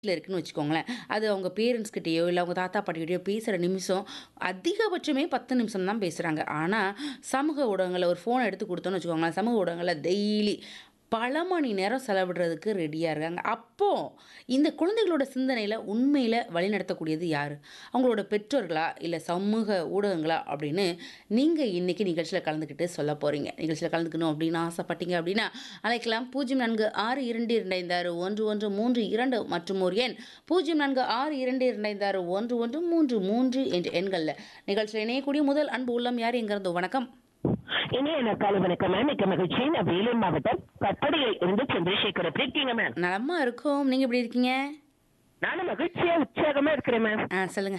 வீட்ல இருக்குன்னு வச்சுக்கோங்களேன். அது அவங்க பேரண்ட்ஸ் கிட்டயோ, இல்ல அவங்க தாத்தா, பாட்டிகிட்டயோ பேசுற நிமிஷம் அதிகபட்சமே 10 நிமிஷம் தான் பேசுறாங்க. ஆனா, சமூக ஊடகங்கள்ல ஒரு ஃபோன எடுத்து குடுத்தோம்னு வச்சுக்கோங்களேன், சமூக ஊடகங்கள்ல டெய்லி பல மணி நேரம் செலவிடுறதுக்கு ரெடியா இருக்காங்க. அப்போ இந்த குழந்தைகளோட சிந்தனையில உண்மையில வழிநடத்தக்கூடியது யாரு? அவங்களோட பெற்றோர்களா? இல்ல சமூக ஊடகங்களா? அப்படின்னு நீங்க இன்னைக்கு நிகழ்ச்சியில கலந்துக்கிட்டு சொல்ல போறீங்க. நிகழ்ச்சியில கலந்துக்கணும் அப்படின்னு ஆசைப்பட்டீங்க அப்படின்னா, அழைக்கலாம் 0462256113 மற்றும் ஒரு எண் 0462256133 என்ற எண்கள்ல நிகழ்ச்சியில இணையக்கூடிய முதல் அன்பு உள்ளம் யார் எங்கிருந்தோ? வணக்கம். இனிய நக்காலை வணக்கம் மேம் மிக்க மகிழ்ச்சி நான் வேலூர் மாவட்டம் கட்டடியில் இருந்து சந்திரசேகர் எப்படி இருக்கீங்க மேம் நலமா இருக்கோம். நீங்க எப்படி இருக்கீங்க? நானும் மகிழ்ச்சியா உற்சாகமா இருக்கிறேன் மேம் ஆ சொல்லுங்க.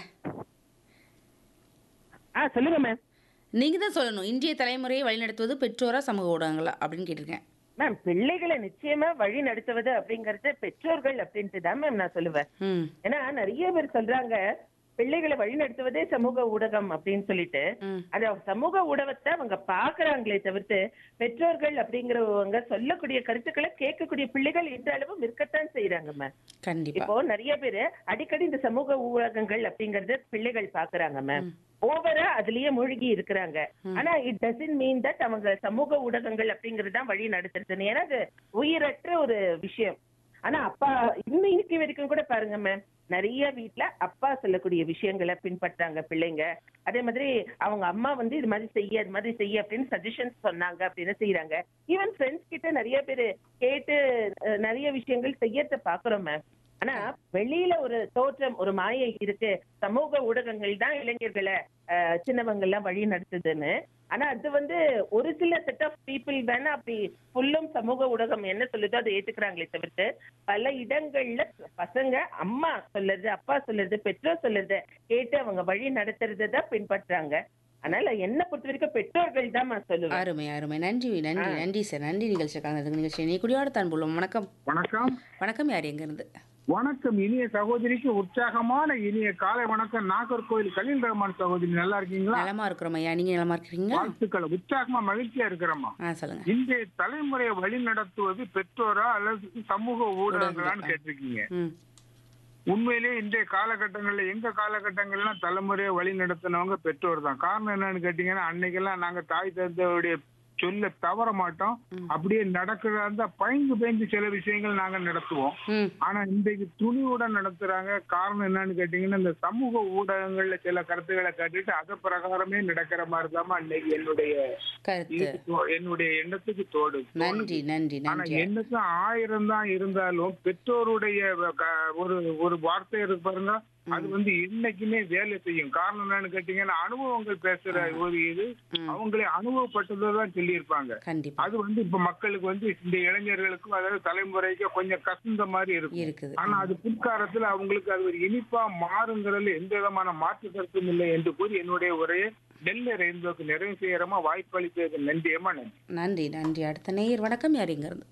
ஆ சொல்லுங்க மேம் நீங்க தான் சொல்லணும். இன்றைய தலைமுறையை வழிநடத்துவது பெற்றோரா, சமூக ஊடகங்களா? அப்படின்னு கேட்டிருக்கேன். மேம் பிள்ளைகளை நிச்சயமா வழி நடத்துவது அப்படிங்கறது பெற்றோர்கள் அப்படின்ட்டு தான் மேம் நான் சொல்லுவேன் ம். ஏன்னா நிறைய பேர் சொல்றாங்க பிள்ளைகளை வழி நடத்துவதே சமூக ஊடகம் அப்படின்னு சொல்லிட்டு ம். அது சமூக ஊடகத்தை அவங்க பாக்குறாங்களே தவிர்த்து பெற்றோர்கள் அப்படிங்கிறவங்க சொல்லக்கூடிய கருத்துக்களை கேட்கக்கூடிய பிள்ளைகள் இன்றளவும் இருக்கத்தான் செய்யறாங்க மேம் கண்டிப்பா. இப்போ நிறைய பேரு அடிக்கடி இந்த சமூக ஊடகங்கள் அப்படிங்கறது பிள்ளைகள் பாக்குறாங்க மேம் ஓவரா அதுலயே மூழ்கி இருக்கிறாங்க ஆனா இட் டசன்ட் மீன் தட் அவங்க சமூக ஊடகங்கள் அப்படிங்கறது தான் வழி நடத்துறதுன்னு ஏன்னா அது உயிரற்ற ஒரு விஷயம் ஆனா அப்பா இன்னும் இன்னைக்கு வரைக்கும் கூட பாருங்க மேம் நிறைய வீட்ல அப்பா சொல்லக்கூடிய விஷயங்களை பின்பற்றாங்க பிள்ளைங்க அதே மாதிரி அவங்க அம்மா வந்து இது மாதிரி செய்ய இது மாதிரி செய்ய அப்படின்னு சஜஷன்ஸ் சொன்னாங்க அப்படின்னு செய்யறாங்க ஈவன் ஃப்ரெண்ட்ஸ் கிட்ட நிறைய பேர் கேட்டு அஹ், நிறைய விஷயங்கள் செய்யறத பாக்குறோம் மேம் ஆனா வெளியில ஒரு தோற்றம் ஒரு மாயை இருக்கு சமூக ஊடகங்கள் தான் இளைஞர்களை அஹ், சின்னவங்க எல்லாம் வழி நடத்துதுன்னு ஆனா அது வந்து ஒரு சில செட் ஆஃப் பீப்புள் வேணா அப்படி ஃபுல்லும் சமூக ஊடகம் என்ன சொல்லுதோ அதை ஏத்துக்கிறாங்களே தவிர்த்து பல இடங்கள்ல பசங்க அம்மா சொல்லுறது அப்பா சொல்லுறது பெற்றோர் சொல்லுறத கேட்டு அவங்க வழி நடத்துறதை தான் பின்பற்றாங்க அதனால என்ன பொறுத்த வரைக்கும் பெற்றோர்கள் தான் நான் சொல்லுவேன் அருமை, அருமை. நன்றி, நன்றி, நன்றி சார். நன்றி நிகழ்ச்சியில கலந்ததுக்கு. நிகழ்ச்சி இணையக்கூடிய அடுத்த அன்பு உள்ளம். வணக்கம். வணக்கம் வணக்கம் யார் எங்கிருந்து? வணக்கம் இனிய சகோதரிக்கு உற்சாகமான இனிய காலை வணக்கம் நாகர்கோவில் கலீல் ரஹ்மான் சகோதரி நல்லா இருக்கீங்களா நலமா இருக்கிறோம் ஐயா. நீங்க நலமா இருக்கிறீங்களா? வாழ்த்துக்கள் உற்சாகமா மகிழ்ச்சியா இருக்கிறோமா ஆ சொல்லுங்க. இன்றைய தலைமுறையை வழி நடத்துவது பெற்றோரா அல்லது சமூக ஊடகங்களான்னு கேட்டிருக்கீங்க ம். உண்மையிலேயே இன்றைய காலகட்டங்கள்ல எங்க காலகட்டங்கள்லாம் தலைமுறையை வழி நடத்தினவங்க பெற்றோர் தான் காரணம் என்னன்னு கேட்டீங்கன்னா அன்னைக்கெல்லாம் நாங்க தாய் தந்தையுடைய சொல்ல தவற மாட்டோம் அப்படியே நடக்கிறதா இருந்தா பயந்து பயந்து சில விஷயங்கள் நாங்க நடத்துவோம் ம். ஆனா இன்றைக்கு துணிவுடன் நடத்துறாங்க காரணம் என்னன்னு கேட்டீங்கன்னா இந்த சமூக ஊடகங்கள்ல சில கருத்துக்களை கேட்டுட்டு அது பிரகாரமே நடக்கிற மாதிரி தான் இன்னைக்கு என்னுடைய கருத்து. இதுக்கு தோ- என்னுடைய எண்ணத்துக்கு தோடு நன்றி, நன்றி, ஆனா நன்றி. என்னக்கு ஆயிரம் தான் இருந்தாலும் பெற்றோருடைய க- ஒரு ஒரு வார்த்தை இருக்கு பாருங்க அது வந்து என்னைக்குமே வேலை செய்யும் காரணம் என்னன்னு கேட்டீங்கன்னா அனுபவங்கள் பேசுற ஒரு இது அவங்களே அனுபவப்பட்டதான் சொல்லியிருப்பாங்க கண்டிப்பா. அது வந்து இப்ப மக்களுக்கு வந்து இந்த இளைஞர்களுக்கும் அதாவது தலைமுறைக்கு கொஞ்சம் கசந்த மாதிரி இருக்கும் இருக்குது. ஆனா அது பிற்காலத்துல அவங்களுக்கு அது ஒரு இனிப்பா மாறுங்கிறதுல எந்த விதமான மாற்று கருத்தும் இல்லை என்று கூறி என்னுடைய உரையை நெல்லை ரெயின்போக்கு நிறைவு செய்யறமா வாய்ப்பு அளித்ததுக்கு நன்றியமா நன்றி நன்றி, நன்றி. அடுத்த நேயர் வணக்கம் யார் எங்கிருந்து?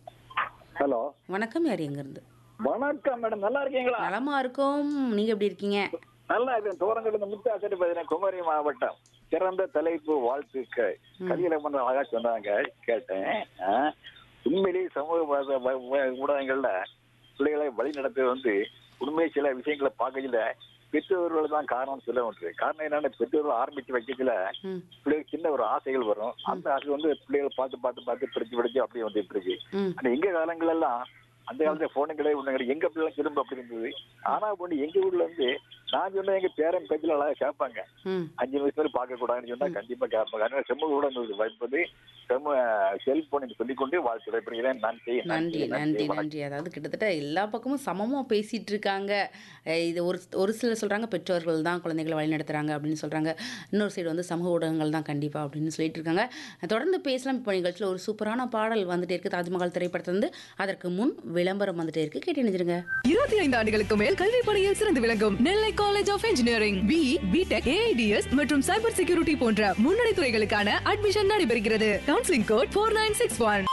ஹலோ வணக்கம் யார் எங்கிருந்து? வணக்கம் மேடம் நல்லா இருக்கீங்களா நலமா இருக்கோம். நீங்க எப்படி இருக்கீங்க? நல்லா இருக்கேன் தோரங்கள் இந்த முத்தாசரி பதினேன் குமரி மாவட்டம் சிறந்த தலைப்பு வாழ்த்துக்கள் கலியில பண்ண அழகா சொன்னாங்க கேட்டேன் ஆ, உண்மையிலேயே சமூக வ- வ- வ- ஊடகங்கள்ல பிள்ளைகளை வழி நடத்துறது வந்து உண்மையை சில விஷயங்களை பார்க்கல பெற்றோர்கள் தான் காரணம் சொல்ல முடியுது காரணம் என்னன்னா பெற்றோர்கள் ஆரம்பிச்சு வைக்கல ம். பிள்ளைகளுக்கு சின்ன ஒரு ஆசைகள் வரும் அந்த ஆசை வந்து பிள்ளைகளை பார்த்து பார்த்து பார்த்து பிடிச்சு பிடிச்சு அப்படியே வந்துட்டு இருக்கு ம். ஆனா எங்க காலங்கள் எல்லாம் அந்த காலத்துல போனும் கிடையாது ஒண்ணும் கிடையாது எங்க பிள்ளை திரும்ப அப்படி இருந்தது ஆனா பொண்ணு எங்க ஊர்ல இருந்து நான் சொன்ன எங்க பேரன் பேச்சுல அழகா கேட்பாங்க ம். அஞ்சு நிமிஷம் வரை பார்க்க கூடாதுன்னு சொன்னா கண்டிப்பா கேட்பாங்க அதனால செம்ம கூட இருந்தது வைப்பது செம்ம செல்போன் என்று சொல்லிக்கொண்டு வாழ்த்து விடைபெறுகிறேன் நன்றி நன்றி நன்றி வணக்கம். நன்றி அதாவது கிட்டத்தட்ட எல்லா பக்கமும் சமமாக பேசிட்டு இருக்காங்க அஹ் இது ஒரு ஒரு சிலர் சொல்கிறாங்க பெற்றோர்கள் தான் குழந்தைகளை வழிநடத்துறாங்க அப்படின்னு சொல்கிறாங்க இன்னொரு சைடு வந்து சமூக ஊடகங்கள் தான் கண்டிப்பாக அப்படின்னு சொல்லிட்டு இருக்காங்க தொடர்ந்து பேசலாம் இப்போ நிகழ்ச்சியில் ஒரு சூப்பரான பாடல் வந்துட்டே இருக்கு தாஜ்மஹால் திரைப்படத்திலிருந்து அதற்கு முன் விளம்பரம் வந்துட்டே இருக்கு கேட்டு நினைச்சிருங்க இருபத்தி ஐந்து ஆண்டுகளுக்கு மேல் கல்வி பணியில் சிறந்து விளங்கும் Nellai college of engineering B BTech AIDS மற்றும் சைபர் செக்யூரிட்டி போன்ற முன்னணி துறைகளுக்கான அட்மிஷன் நடைபெறுகிறது counselling code four nine six one